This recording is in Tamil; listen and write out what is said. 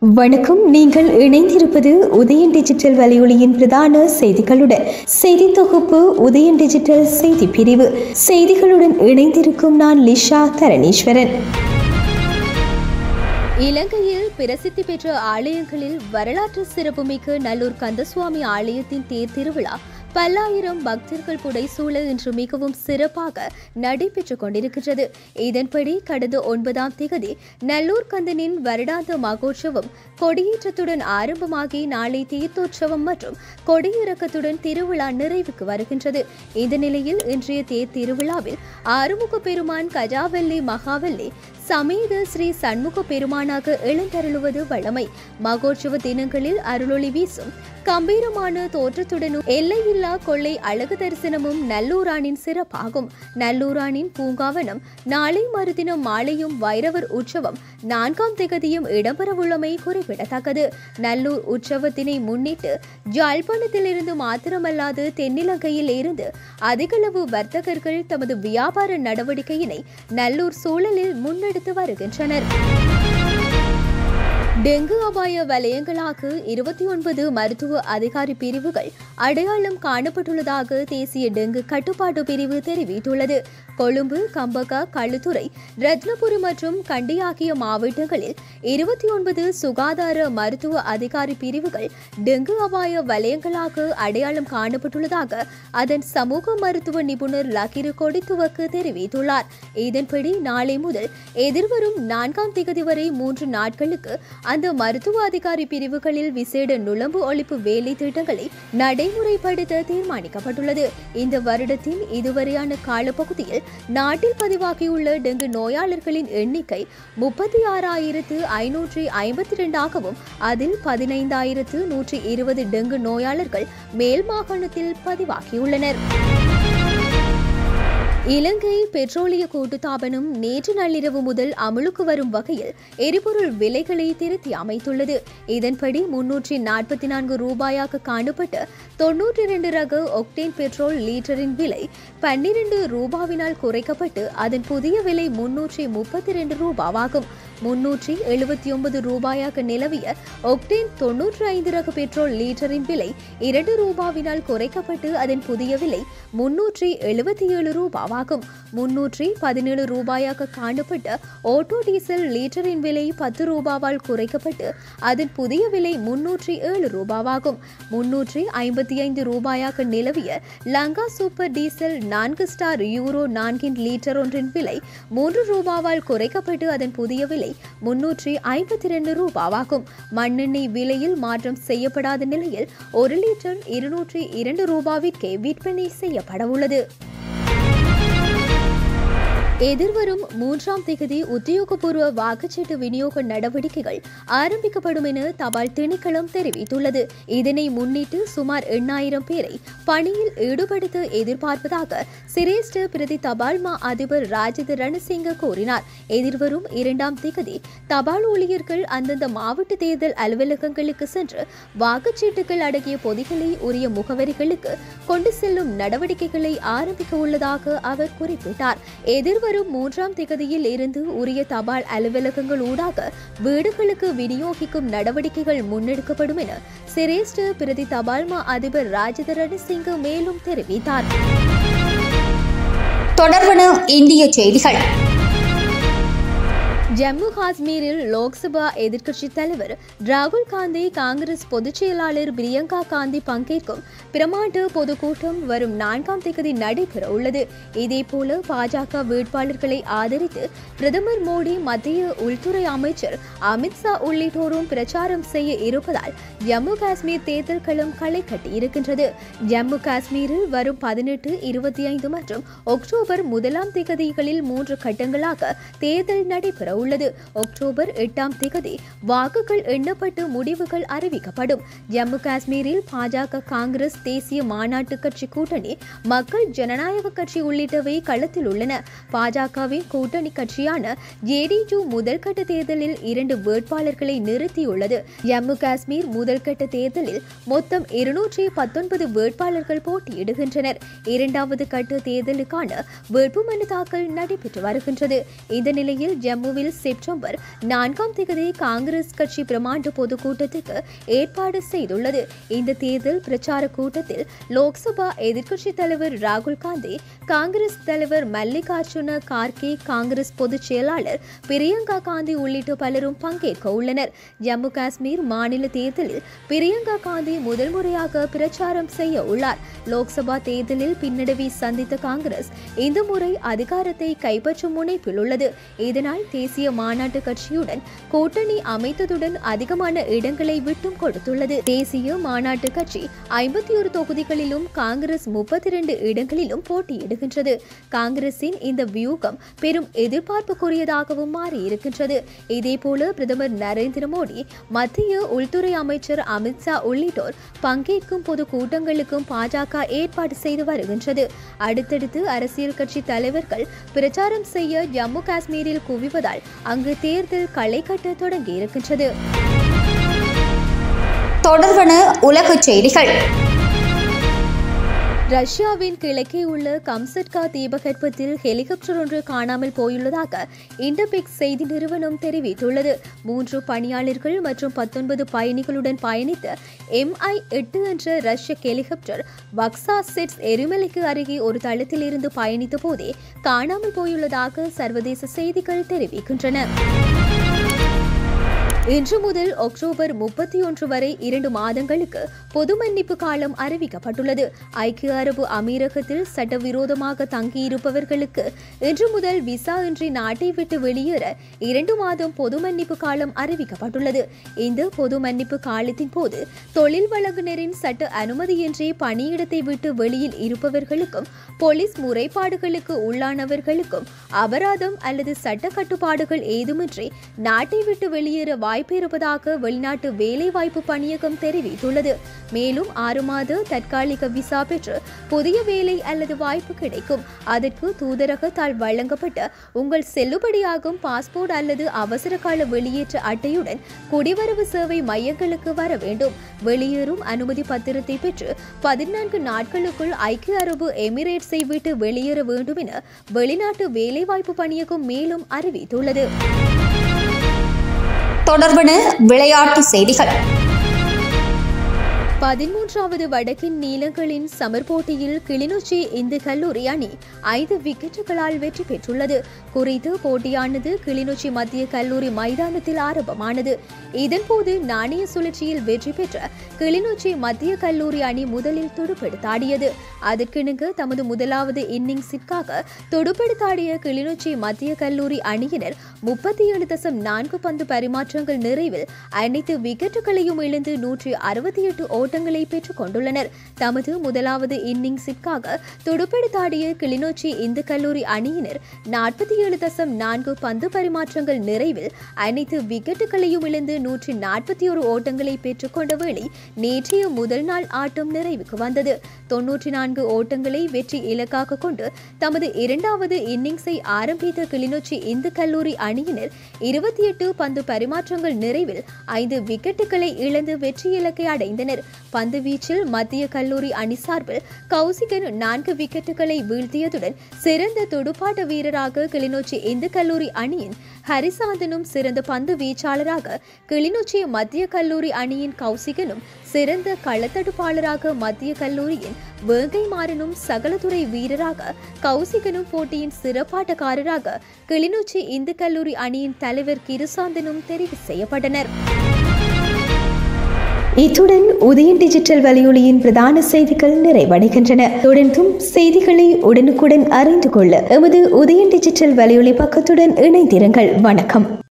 வணக்கம் நீங்கள் இணைந்திருப்பது உதயன் டிஜிட்டல் வலையொலியின் பிரதான செய்திகளுடன் செய்தி தொகுப்பு உதயன் டிஜிட்டல் செய்தி பிரிவு செய்திகளுடன் இணைந்திருக்கும் நான் லிஷா தரணீஸ்வரன் இலங்கையில் பிரசித்தி பெற்ற ஆலயங்களில் வரலாற்று சிறப்புமிக்க நல்லூர் கந்தசுவாமி ஆலயத்தின் தேர் திருவிழா பல்லாயிரம் பக்தர்கள் புடைசூழ இன்று மிகவும் சிறப்பாக நடைபெற்றுக் கொண்டிருக்கிறது இதன்படி கடந்த ஒன்பதாம் திகதி நல்லூர் கந்தனின் வருடாந்த மகோற்சவம் கொடியேற்றத்துடன் ஆரம்பமாகி நாளை தீர்த்தோற்சவம் மற்றும் கொடியிறக்கத்துடன் திருவிழா நிறைவுக்கு வருகின்றது இந்த நிலையில் இன்றைய தேர் திருவிழாவில் ஆறுமுக பெருமான் கஜாவல்லி மகாவல்லி சமேத ஸ்ரீ சண்முக பெருமானாக எழுந்தருளுவது வழமை மகோற்சவ தினங்களில் அருளொளி வீசும் கம்பீரமான தோற்றத்துடனும் எல்லையில்லா கொள்ளை அழகு தரிசனமும் நல்லூரானின் சிறப்பாகும் நல்லூரானின் பூங்காவனம் நாளை மறுதினம் மாலையும் வைரவர் உற்சவம் நான்காம் திகதியும் இடம்பெறவுள்ளமை குறிப்பிடத்தக்கது நல்லூர் உற்சவத்தினை முன்னிட்டு ஜாழ்ப்பாணத்திலிருந்து மாத்திரமல்லாது தென்னிலங்கையில் இருந்து அதிகளவு வர்த்தகர்கள் தமது வியாபார நடவடிக்கையினை நல்லூர் சூழலில் முன்னெடுத்து வருகின்றனர் டெங்கு அபாய வலயங்களாக இருபத்தி ஒன்பது மருத்துவ அதிகாரி பிரிவுகள் அடையாளம் காணப்பட்டுள்ளதாக தேசிய டெங்கு கட்டுப்பாட்டு பிரிவு தெரிவித்துள்ளது கொழும்பு கம்பகா களுத்துறை ரத்னபுரி மற்றும் கண்டி ஆகிய மாவட்டங்களில் இருபத்தி ஒன்பது சுகாதார மருத்துவ அதிகாரி பிரிவுகள் டெங்கு அபாய வலயங்களாக அடையாளம் காணப்பட்டுள்ளதாக அதன் சமூக மருத்துவ நிபுணர் லகிரு கொடித்துவக்கு தெரிவித்துள்ளார் இதன்படி நாளை முதல் எதிர்வரும் நான்காம் திகதி வரை மூன்று நாட்களுக்கு அந்த மருத்துவ அதிகாரி பிரிவுகளில் விசேட நுழம்பு ஒழிப்பு வேலை திட்டங்களை நடைமுறைப்படுத்த தீர்மானிக்கப்பட்டுள்ளது இந்த வருடத்தின் இதுவரையான காலப்பகுதியில் நாட்டில் பதிவாகியுள்ள டெங்கு நோயாளர்களின் எண்ணிக்கை முப்பத்தி ஆறாயிரத்து ஐநூற்றி ஐம்பத்தி ரெண்டாகவும் அதில் பதினைந்தாயிரத்து நூற்றி இருபது டெங்கு நோயாளர்கள் மேல் மாகாணத்தில் பதிவாகியுள்ளனர் இலங்கை பெட்ரோலிய கூட்டுத்தாபனம் நேற்று நள்ளிரவு முதல் அமலுக்கு வரும் வகையில் எரிபொருள் விலைகளை திருத்தி அமைத்துள்ளது இதன்படி முன்னூற்றி நாற்பத்தி நான்கு ரூபாயாக காணப்பட்ட தொன்னூற்றி இரண்டு ரக ஒக்டேன் பெட்ரோல் லீட்டரின் விலை பன்னிரண்டு ரூபாவினால் குறைக்கப்பட்டு அதன் புதிய விலை முன்னூற்றி முப்பத்தி இரண்டு ரூபாவாகும் முன்னூற்றி எழுபத்தி ஒன்பது ரூபாயாக நிலவிய ஒக்டேன் தொன்னூற்றி ஐந்து ரக பெட்ரோல் லீட்டரின் விலை இரண்டு ரூபாவினால் குறைக்கப்பட்டு அதன் புதிய விலை முன்னூற்றி எழுபத்தி ஏழு ரூபாவாகும் முன்னூற்றி பதினேழு ரூபாயாக காணப்பட்ட ஓட்டோ டீசல் லீட்டரின் விலை பத்து ரூபாவால் குறைக்கப்பட்டு அதன் புதிய விலை முன்னூற்றி ஏழு ரூபாவாகும் முன்னூற்றி ஐம்பத்தி ஐந்து ரூபாயாக நிலவிய லங்கா சூப்பர் டீசல் நான்கு ஸ்டார் யூரோ நான்கின் லீட்டர் ஒன்றின் விலை மூன்று ரூபாவால் குறைக்கப்பட்டு அதன் புதிய விலை முன்னூற்றி ஐம்பத்தி இரண்டு ரூபாவாகும் மண்ணெண்ணெய் விலையில் மாற்றம் செய்யப்படாத நிலையில் ஒரு லிட்டர் இருநூற்றி இரண்டு ரூபாவிற்கே விற்பனை செய்யப்பட உள்ளது எதிர்வரும் மூன்றாம் திகதி உத்தியோகபூர்வ வாக்குச்சீட்டு விநியோக நடவடிக்கைகள் ஆரம்பிக்கப்படும் என தபால் திணைக்களம் தெரிவித்துள்ளது இதனை முன்னிட்டு சுமார் எண்ணாயிரம் பேரை பணியில் ஈடுபடுத்த எதிர்பார்ப்பதாக சிரேஷ்ட பிரதி தபால் மா அதிபர் ராஜித ரணசிங்க கூறினார் எதிர்வரும் இரண்டாம் திகதி தபால் ஊழியர்கள் அந்தந்த மாவட்ட தேர்தல் அலுவலகங்களுக்கு சென்று வாக்குச்சீட்டுகள் அடங்கிய பொதிகளை உரிய முகவரிகளுக்கு கொண்டு செல்லும் நடவடிக்கைகளை ஆரம்பிக்க உள்ளதாக அவர் குறிப்பிட்டார் எதிர்வரும் மூன்றாம் திகதியில் இருந்து உரிய தபால் அலுவலகங்கள் ஊடாக வீடுகளுக்கு விநியோகிக்கும் நடவடிக்கைகள் முன்னெடுக்கப்படும் என சிரேஷ்ட பிரதி தபால் மா அதிபர் ராஜதரணி சிங் மேலும் தெரிவித்தார் தொடர்வன இந்திய செய்திகள் ஜம்மு காஷ்மீரில் லோக்சபா எதிர்க்கட்சித் தலைவர் ராகுல் காந்தி காங்கிரஸ் பொதுச் செயலாளர் பிரியங்கா காந்தி பங்கேற்கும் பிரமாண்ட பொதுக்கூட்டம் வரும் நான்காம் தேதி நடைபெற உள்ளது இதேபோல பாஜக வேட்பாளர்களை ஆதரித்து பிரதமர் மோடி மத்திய உள்துறை அமைச்சர் அமித்ஷா உள்ளிட்டோரும் பிரச்சாரம் செய்ய இருப்பதால் ஜம்மு காஷ்மீர் தேர்தல் களம் களை கட்டியிருக்கின்றது ஜம்மு காஷ்மீரில் வரும் பதினெட்டு இருபத்தி ஐந்து மற்றும் அக்டோபர் முதலாம் தேதிகளில் மூன்று கட்டங்களாக தேர்தல் நடைபெற உள்ளது அக்டோபர் எட்டாம் திகதி வாக்குகள் எண்ணப்பட்டு முடிவுகள் அறிவிக்கப்படும் ஜம்மு காஷ்மீரில் பாஜக காங்கிரஸ் தேசிய மாநாட்டு கட்சி கூட்டணி மக்கள் ஜனநாயக கட்சி உள்ளிட்டவை களத்தில் உள்ளன பாஜகவின் கூட்டணி கட்சியான ஜேடியு முதல் கட்ட தேர்தலில் இரண்டு வேட்பாளர்களை நிறுத்தியுள்ளது ஜம்மு காஷ்மீர் முதல் கட்ட தேர்தலில் மொத்தம் இருநூற்றி பத்தொன்பது வேட்பாளர்கள் போட்டியிடுகின்றனர் இரண்டாவது கட்ட தேர்தலுக்கான வேட்புமனு தாக்கல் நடைபெற்று வருகின்றது இந்த நிலையில் ஜம்முவில் செப்டம்பர் நான்காம் தேதி காங்கிரஸ் கட்சி பிரமாண்ட பொதுக்கூட்டத்துக்கு ஏற்பாடு செய்துள்ளது இந்த தேர்தல் பிரச்சார கூட்டத்தில் லோக்சபா எதிர்க்கட்சித் தலைவர் ராகுல் காந்தி காங்கிரஸ் தலைவர் மல்லிகார்ஜுன கார்கே காங்கிரஸ் பொதுச் செயலாளர் பிரியங்கா காந்தி உள்ளிட்ட பலரும் பங்கேற்க உள்ளனர் ஜம்மு காஷ்மீர் மாநில தேர்தலில் பிரியங்கா காந்தி முதல் முறையாக பிரச்சாரம் செய்ய உள்ளார் லோக்சபா தேர்தலில் பின்னடைவை சந்தித்த காங்கிரஸ் இந்த முறை அதிகாரத்தை கைப்பற்றும் முனைப்பில் உள்ளது இதனால் தேசிய மாநாட்டு கட்சியுடன் கூட்டணி அமைத்ததுடன் அதிகமான இடங்களை விட்டும் கொடுத்துள்ளது தேசிய மாநாட்டு கட்சி ஐம்பத்தி ஒரு தொகுதிகளிலும் காங்கிரஸ் முப்பத்தி இரண்டு இடங்களிலும் போட்டியிடுகின்றது காங்கிரசின் இந்த வியூகம் பெரும் எதிர்பார்ப்புக்குரியதாகவும் மாறியிருக்கின்றது இதேபோல பிரதமர் நரேந்திர மோடி மத்திய உள்துறை அமைச்சர் அமித்ஷா உள்ளிட்டோர் பங்கேற்கும் பொது கூட்டங்களுக்கும் பாஜக ஏற்பாடு செய்து வருகின்றது அடுத்தடுத்து அரசியல் கட்சி தலைவர்கள் பிரச்சாரம் செய்ய ஜம்மு காஷ்மீரில் குவிவதால் அங்கு தேர்தல் களை கட்ட தொடங்கியிருக்கின்றது தொடர்வன உலகச் செய்திகள் ரஷ்யாவின் கிழக்கே உள்ள கம்சட்கா தீபகற்பத்தில் ஹெலிகாப்டர் ஒன்று காணாமல் போயுள்ளதாக இண்டபெக்ஸ் செய்தி நிறுவனம் தெரிவித்துள்ளது மூன்று பணியாளர்கள் மற்றும் பத்தொன்பது பயணிகளுடன் பயணித்த எம்ஐ எட்டு என்ற ரஷ்ய ஹெலிகாப்டர் வக்சா செட்ஸ் எரிமலைக்கு அருகே ஒரு தளத்தில் இருந்து பயணித்த போதே காணாமல் போயுள்ளதாக சர்வதேச செய்திகள் தெரிவிக்கின்றன இன்று முதல் அக்டோபர் முப்பத்தி ஒன்று வரை இரண்டு மாதங்களுக்கு பொது மன்னிப்பு காலம் அறிவிக்கப்பட்டுள்ளது ஐக்கிய அரபு அமீரகத்தில் சட்டவிரோதமாக தங்கியிருப்பவர்களுக்கு இன்று முதல் விசா இன்றி நாட்டை விட்டு வெளியேற இரண்டு மாதம் பொது மன்னிப்பு காலம் அறிவிக்கப்பட்டுள்ளது இந்த பொது மன்னிப்பு காலத்தின் போது தொழில் வழங்குனரின் சட்ட அனுமதியின்றி பணியிடத்தை விட்டு வெளியில் இருப்பவர்களுக்கும் போலீஸ் முறைப்பாடுகளுக்கு உள்ளானவர்களுக்கும் அபராதம் அல்லது சட்ட கட்டுப்பாடுகள் ஏதுமின்றி நாட்டை விட்டு வெளியேற வாய்ப்பு இருப்பதாக வெளிநாட்டு வேலைவாய்ப்பு பணியகம் தெரிவித்துள்ளது மேலும் ஆறு மாத தற்காலிக விசா பெற்று புதிய வேலை அல்லது வாய்ப்பு கிடைக்கும் அதற்கு தூதரகத்தால் வழங்கப்பட்ட உங்கள் செல்லுபடியாகும் பாஸ்போர்ட் அல்லது அவசர கால வெளியேற்ற அட்டையுடன் குடிவரவு சேவை மையங்களுக்கு வர வேண்டும் வெளியேறும் அனுமதி பத்திரத்தை பெற்று பதினான்கு நாட்களுக்குள் ஐக்கிய அரபு எமிரேட்ஸை விட்டு வெளியேற வேண்டும் என வெளிநாட்டு வேலைவாய்ப்பு பணியகம் மேலும் அறிவித்துள்ளது தொடர்வன விளையாட்டு செய்திகள் பதிமூன்றாவது வடக்கின் நீலங்களின் சமர் போட்டியில் கிளிநொச்சி இந்து கல்லூரி அணி ஐந்து விக்கெட்டுகளால் வெற்றி பெற்றுள்ளது குறித்து போட்டியானது கிளிநொச்சி மத்திய கல்லூரி மைதானத்தில் ஆரம்பமானது இதன்போது நாணய சுழற்சியில் வெற்றி பெற்ற கிளிநொச்சி மத்திய கல்லூரி அணி முதலில் துடுப்பெடுத்தாடியது அதற்கிணங்க தமது முதலாவது இன்னிங்ஸிற்காக துடுப்பெடுத்தாடிய கிளிநொச்சி மத்திய கல்லூரி அணியினர் முப்பத்தி ஏழு தசம் நான்கு பந்து பரிமாற்றங்கள் நிறைவில் அனைத்து விக்கெட்டுகளையும் இழந்து நூற்றி அறுபத்தி எட்டு ஓட்டங்களை பெற்றுக் கொண்டுள்ளனர் தமது முதலாவது இன்னிங்ஸிற்காக துடுப்பெடுத்தாடிய கிளிநொச்சி இந்து கல்லூரி அணியினர் நாற்பத்தி ஏழு தசம் நான்கு பந்து பரிமாற்றங்கள் நிறைவில் அனைத்து விக்கெட்டுகளையும் இழந்து நூற்றி நாற்பத்தி ஒரு ஓட்டங்களை பெற்றுக்கொண்ட வேளை நேற்றைய முதல் நாள் ஆட்டம் நிறைவுக்கு வந்தது தொன்னூற்றி நான்கு ஓட்டங்களை வெற்றி இலக்காக கொண்டு தமது இரண்டாவது இன்னிங்ஸை ஆரம்பித்த கிளிநொச்சி இந்து கல்லூரி அணியினர் இருபத்தி எட்டு பந்து பரிமாற்றங்கள் நிறைவில் ஐந்து விக்கெட்டுகளை இழந்து வெற்றி இலக்கை அடைந்தனர் பந்து வீச்சில் மத்திய கல்லூரி அணி சார்பில் கௌசிகன் நான்கு விக்கெட்டுகளை வீழ்த்தியதுடன் சிறந்த துடுப்பாட்ட வீரராக கிளிநொச்சி இந்து கல்லூரி அணியின் ஹரிசாந்தனும் சிறந்த பந்து வீச்சாளராக கிளிநொச்சி மத்திய கல்லூரி அணியின் கௌசிகனும் சிறந்த களத்தடுப்பாளராக மத்திய கல்லூரியின் வேங்கை மாறனும் சகலதுறை வீரராக கௌசிகனும் போட்டியின் சிறப்பாட்டக்காரராக கிளிநொச்சி இந்து கல்லூரி அணியின் தலைவர் கிருசாந்தனும் தெரிவு செய்யப்பட்டனர் இத்துடன் உதயன் டிஜிட்டல் வலையொலியின் பிரதான செய்திகள் நிறைவடைகின்றன தொடர்ந்தும் செய்திகளை உடனுக்குடன் அறிந்து கொள்ள எமது உதயன் டிஜிட்டல் வலையொலி பக்கத்துடன் இணைந்திருங்கள் வணக்கம்